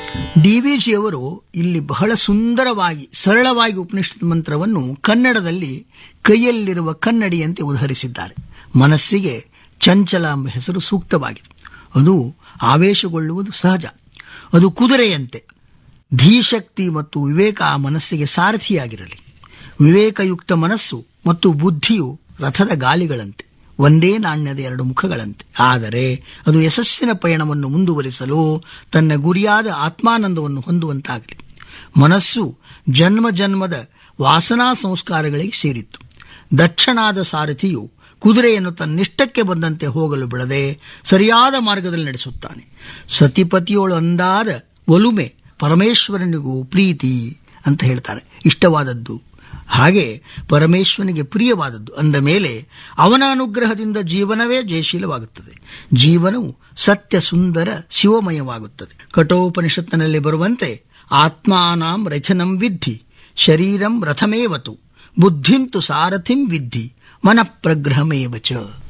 D V ಜಿಯವರು ಇಲ್ಲಿ ಬಹಳ ಸುಂದರವಾಗಿ ಸರಳವಾಗಿ ಉಪನಿಷತ್ ಮಂತ್ರವನ್ನು ಕನ್ನಡದಲ್ಲಿ ಕೈಯಲ್ಲಿರುವ ಕನ್ನಡಿಯಂತೆ ಉದಹರಿಸಿದ್ದಾರೆ ಮನಸ್ಸಿಗೆ ಚಂಚಲ ಎಂಬ ಹೆಸರು ಸೂಕ್ತವಾಗಿದೆ ಅದು ಆವೇಶಗೊಳ್ಳುವುದು ಸಹಜ ಅದು ಕುದುರೆಯಂತೆ ಧೀಶಕ್ತಿ ಮತ್ತು ವಿವೇಕ ಆ ಮನಸ್ಸಿಗೆ ಸಾರಥಿಯಾಗಿರಲಿ ವಿವೇಕಯುಕ್ತ ಮನಸ್ಸು ಮತ್ತು ಬುದ್ಧಿಯು ರಥದ ಗಾಲಿಗಳಂತೆ ಒಂದೇ ನಾಣ್ಯದ ಎರಡು ಮುಖಗಳಂತೆ ಆದರೆ ಅದು ಯಶಸ್ಸಿನ ಪಯಣವನ್ನು ಮುಂದುವರಿಸಲು ತನ್ನ ಗುರಿಯಾದ ಆತ್ಮಾನಂದವನ್ನು ಹೊಂದುವಂತಾಗಲಿ ಮನಸ್ಸು ಜನ್ಮ ಜನ್ಮದ ವಾಸನಾ ಸಂಸ್ಕಾರಗಳಿಗೆ ಸೇರಿತ್ತು ದಕ್ಷನಾದ ಸಾರಥಿಯು ಕುದುರೆಯನ್ನು ತನ್ನಿಷ್ಟಕ್ಕೆ ಬಂದಂತೆ ಹೋಗಲು ಬಿಡದೆ ಸರಿಯಾದ ಮಾರ್ಗದಲ್ಲಿ ನಡೆಸುತ್ತಾನೆ ಸತಿಪತಿಯೋಳು ಅಂದಾದ ಒಲುಮೆ ಪರಮೇಶ್ವರನಿಗೂ ಪ್ರೀತಿ ಅಂತ ಹೇಳ್ತಾರೆ ಇಷ್ಟವಾದದ್ದು ಹಾಗೆ ಪರಮೇಶ್ವರನಿಗೆ ಪ್ರಿಯವಾದದ್ದು ಅಂದ ಮೇಲೆ ಅವನ ಅನುಗ್ರಹದಿಂದ ಜೀವನವೇ ಜಯಶೀಲವಾಗುತ್ತದೆ ಜೀವನವು ಸತ್ಯ ಸುಂದರ ಶಿವಮಯವಾಗುತ್ತದೆ ಕಠೋಪನಿಷತ್ತಿನಲ್ಲಿ ಬರುವಂತೆ ಆತ್ಮಾನಾಂ ರಥನಂ ವಿದ್ಧಿ ಶರೀರಂ ರಥಮೇವತು ಬುದ್ಧಿಂತು ಸಾರಥಿಂ ವಿದ್ಧಿ ಮನಃಪ್ರಗ್ರಹಮೇವ ಚ